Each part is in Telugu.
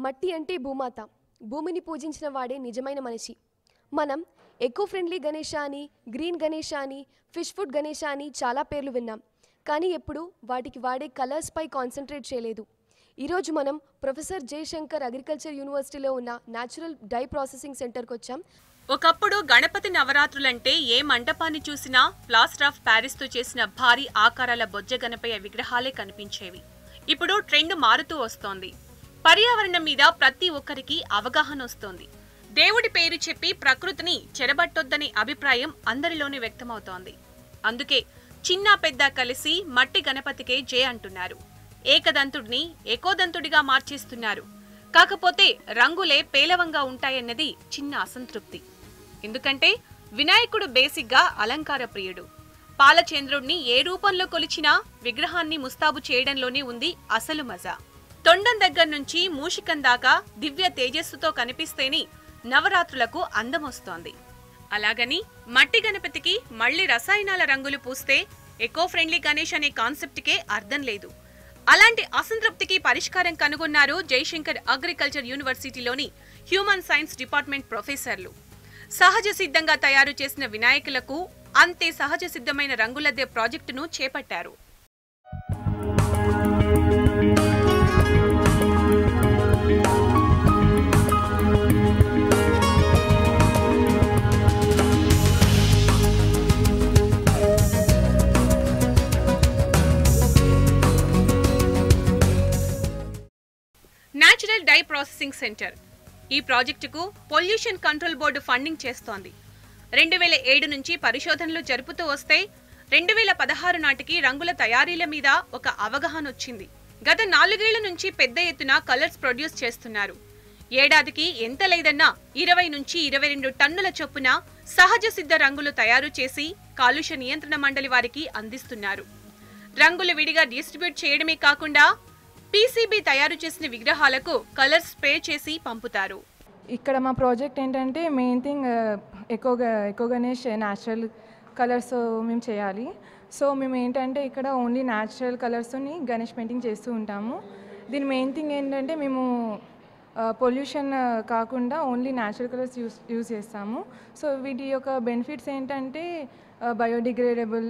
మట్టి అంటే భూమాత భూమిని పూజించిన వాడే నిజమైన మనిషి మనం ఎకో ఫ్రెండ్లీ గణేష అని గ్రీన్ గణేష అని ఫిష్ ఫుడ్ గణేష అని చాలా పేర్లు విన్నాం కానీ ఎప్పుడు వాటికి వాడే కలర్స్పై కాన్సన్ట్రేట్ చేయలేదు ఈరోజు మనం ప్రొఫెసర్ జయశంకర్ అగ్రికల్చర్ యూనివర్సిటీలో ఉన్న న్యాచురల్ డై ప్రాసెసింగ్ సెంటర్కి వచ్చాం ఒకప్పుడు గణపతి నవరాత్రులంటే ఏ మంటపాన్ని చూసినా ప్లాస్టర్ ఆఫ్ ప్యారిస్ తో చేసిన భారీ ఆకారాల బొజ్జ గణపయ్య విగ్రహాలే కనిపించేవి ఇప్పుడు ట్రెండ్ మారుతూ వస్తోంది పర్యావరణం మీద ప్రతి ఒక్కరికి అవగాహన వస్తోంది దేవుడి పేరు చెప్పి ప్రకృతిని చెరబట్టొద్దనే అభిప్రాయం అందరిలోనే వ్యక్తమవుతోంది అందుకే చిన్న పెద్ద కలిసి మట్టి గణపతికే జే అంటున్నారు ఏకదంతుడిని ఏకోదంతుడిగా మార్చేస్తున్నారు కాకపోతే రంగులే పేలవంగా ఉంటాయన్నది చిన్న అసంతృప్తి ఎందుకంటే వినాయకుడు బేసిక్గా అలంకార ప్రియుడు పాలచంద్రుడిని ఏ రూపంలో కొలిచినా విగ్రహాన్ని ముస్తాబు చేయడంలోనే ఉంది అసలు మజా తొండం దగ్గర నుంచి మూషికం దాకా దివ్య తేజస్సుతో కనిపిస్తేనే నవరాత్రులకు అందమొస్తోంది అలాగని మట్టి గణపతికి మళ్ళీ రసాయనాల రంగులు పూస్తే ఎకో ఫ్రెండ్లీ గణేష్ అనే కాన్సెప్ట్కే అర్థం లేదు అలాంటి అసంతృప్తికి పరిష్కారం కనుగొన్నారు జయశంకర్ అగ్రికల్చర్ యూనివర్సిటీలోని హ్యూమన్ సైన్స్ డిపార్ట్మెంట్ ప్రొఫెసర్లు సహజ సిద్ధంగా తయారు చేసిన వినాయకులకు అంతే సహజ సిద్ధమైన రంగులద్దే ప్రాజెక్టును చేపట్టారు నేచురల్ డై ప్రాసెసింగ్ సెంటర్ ఈ ప్రాజెక్టుకు పొల్యూషన్ కంట్రోల్ బోర్డు ఫండింగ్ చేస్తోంది రెండు వేల ఏడు నుంచి పరిశోధనలు జరుపుతూ వస్తే రెండు వేల పదహారు నాటికి రంగుల తయారీల మీద ఒక అవగాహన వచ్చింది గత నాలుగేళ్ల నుంచి పెద్ద ఎత్తున కలర్స్ ప్రొడ్యూస్ చేస్తున్నారు ఏడాదికి ఎంత లేదన్నా ఇరవై నుంచి ఇరవై రెండు టన్నుల చొప్పున సహజ సిద్ధ రంగులు తయారు చేసి కాలుష్య నియంత్రణ మండలి వారికి అందిస్తున్నారు రంగులు విడిగా డిస్ట్రిబ్యూట్ చేయడమే కాకుండా పీసీబీ తయారు చేసిన విగ్రహాలకు కలర్ స్ప్రే చేసి పంపుతారు ఇక్కడ మా ప్రాజెక్ట్ ఏంటంటే main thing eco eco Ganesh natural colours మేము చేయాలి సో మేము ఏంటంటే ఇక్కడ ఓన్లీ న్యాచురల్ కలర్స్తోని గణేష్ పెయింటింగ్ చేస్తూ ఉంటాము దీని మెయిన్ థింగ్ ఏంటంటే మేము పొల్యూషన్ కాకుండా only natural colours use use చేస్తాము సో వీటి యొక్క బెనిఫిట్స్ ఏంటంటే బయోడిగ్రేడబుల్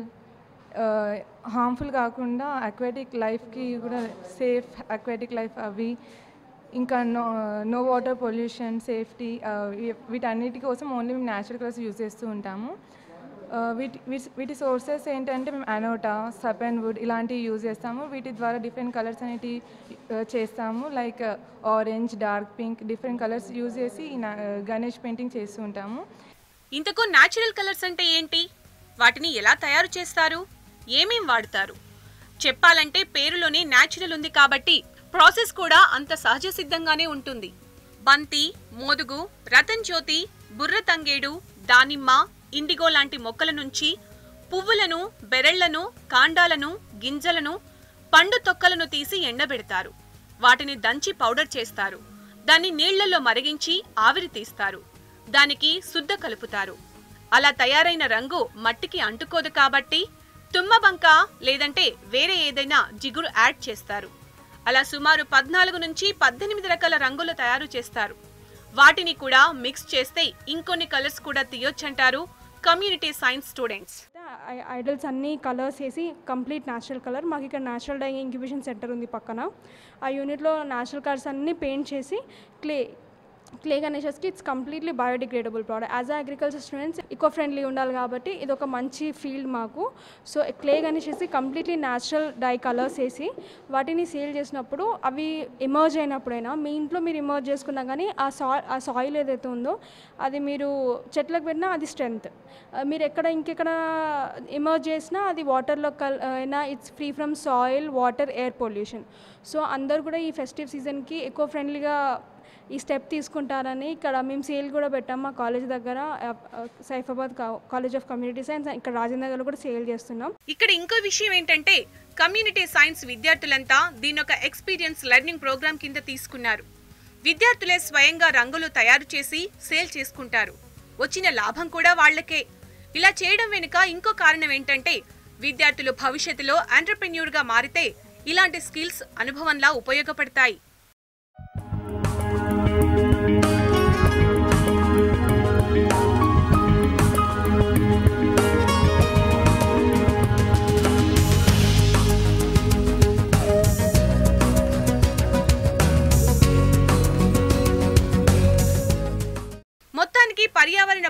హార్మ్ఫుల్ కాకుండా అక్వాటిక్ లైఫ్కి కూడా సేఫ్ అక్వాటిక్ లైఫ్ అవి ఇంకా no no water pollution safety వీటన్నిటి కోసం ఓన్లీ మేము న్యాచురల్ కలర్స్ యూజ్ చేస్తూ ఉంటాము Uh, వీటి వీటి- వీటి సోర్సెస్ ఏంటంటే మేము అనోటా సపెన్ వుడ్ ఇలాంటివి యూజ్ చేస్తాము వీటి ద్వారా డిఫరెంట్ కలర్స్ అనేటివి uh, చేస్తాము like orange dark pink different colours use చేసి ఈ నా- గణేష్ పెయింటింగ్ చేస్తూ ఉంటాము ఇంతకు న్యాచురల్ కలర్స్ అంటే ఏంటి వాటిని ఎలా తయారు చేస్తారు ఏమేం వాడతారు చెప్పాలంటే పేరులోనే న్యాచురల్ ఉంది కాబట్టి ప్రాసెస్ కూడా అంత సహజ సిద్ధంగానే ఉంటుంది బంతి మోదుగు రతన్ జ్యోతి బుర్ర తంగేడు దానిమ్మ ఇండిగో లాంటి మొక్కల నుంచి పువ్వులను బెరళ్లను కాండాలను గింజలను పండు తొక్కలను తీసి ఎండబెడతారు వాటిని దంచి పౌడర్ చేస్తారు దాన్ని నీళ్లలో మరిగించి ఆవిరి తీస్తారు దానికి శుద్ధ కలుపుతారు అలా తయారైన రంగు మట్టికి అంటుకోదు కాబట్టి తుమ్మబంక లేదంటే వేరే ఏదైనా జిగురు యాడ్ చేస్తారు అలా సుమారు పద్నాలుగు నుంచి పద్దెనిమిది రకాల రంగులు తయారు చేస్తారు వాటిని కూడా మిక్స్ చేస్తే ఇంకొన్ని కలర్స్ కూడా తీయొచ్చంటారు కమ్యూనిటీ సైన్స్ స్టూడెంట్స్ ఐ- ఐడల్స్ అన్ని కలర్స్ వేసి కంప్లీట్ న్యాచురల్ కలర్ మాకు ఇక్కడ న్యాచురల్ డై ఇంక్యుబేషన్ సెంటర్ ఉంది పక్కన ఆ యూనిట్లో న్యాచురల్ కలర్స్ అన్ని పెయింట్ చేసి క్లే క్లే గణేషస్కి it's completely biodegradable product as a agriculture students eco friendly ఉండాలి కాబట్టి ఇది ఒక మంచి ఫీల్డ్ మాకు so clay Ganeshes completely natural dye colours వేసి వాటిని సేల్ చేసినప్పుడు అవి ఎమర్జ్ అయినప్పుడైనా మీ ఇంట్లో మీరు ఎమర్జ్ చేసుకున్నా కానీ ఆ సా ఆ సాయిల్ ఏదైతే ఉందో అది మీరు చెట్లకు పెట్టినా అది స్ట్రెంగ్త్ మీరు ఎక్కడ ఇంకెక్కడ ఎమర్జ్ చేసినా అది వాటర్లో కల్ అయినా it's free from soil water air pollution so అందరు కూడా ఈ ఫెస్టివ్ సీజన్కి ఎకో ఫ్రెండ్లీగా ఈ స్టెప్ తీసుకుంటారని ఇక్కడ మేము సేల్ కూడా పెట్టాం మా కాలేజ్ దగ్గర Saifabad college of community science ఇక్కడ రాజేంద్రలో కూడా సేల్ చేస్తున్నాం ఇక్కడ ఇంకో విషయం ఏంటంటే కమ్యూనిటీ సైన్స్ విద్యార్థులంతా దీని ఒక ఎక్స్పీరియన్స్ లెర్నింగ్ ప్రోగ్రామ్ కింద తీసుకున్నారు విద్యార్థులే స్వయంగా రంగులు తయారు చేసి సేల్ చేసుకుంటారు వచ్చిన లాభం కూడా వాళ్ళకే ఇలా చేయడం వెనుక ఇంకో కారణం ఏంటంటే విద్యార్థులు భవిష్యత్తులో ఎంటర్ప్రెన్యూర్ గా మారితే ఇలాంటి స్కిల్స్ అనుభవంలా ఉపయోగపడతాయి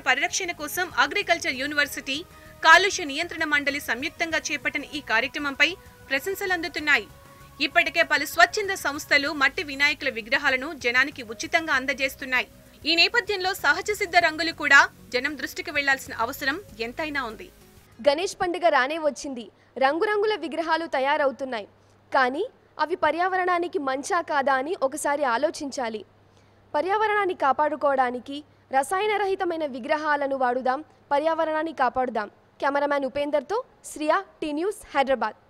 పరిరక్షణ కోసం అగ్రికల్చర్ యూనివర్సిటీ కాలుష్య నియంత్రణ మండలి సంయుక్తంగా చేపట్టిన ఈ కార్యక్రమంపై ప్రశంసలు అందుతున్నాయి ఇప్పటికే పలు స్వచ్ఛంద సంస్థలు మట్టి వినాయకుల విగ్రహాలను జనానికి ఉచితంగా అందజేస్తున్నాయి ఈ నేపథ్యంలో సహజ సిద్ధ రంగులు కూడా జనం దృష్టికి వెళ్లాల్సిన అవసరం ఎంతైనా ఉంది గణేష్ పండుగ రానే వచ్చింది రంగురంగుల విగ్రహాలు తయారవుతున్నాయి కానీ అవి పర్యావరణానికి మంచా కాదా అని ఒకసారి ఆలోచించాలి పర్యావరణాన్ని కాపాడుకోవడానికి రసాయనరహితమైన విగ్రహాలను వాడుదాం పర్యావరణాన్ని కాపాడుదాం కెమెరామ్యాన్ ఉపేందర్తో శ్రియా టీ న్యూస్ హైదరాబాద్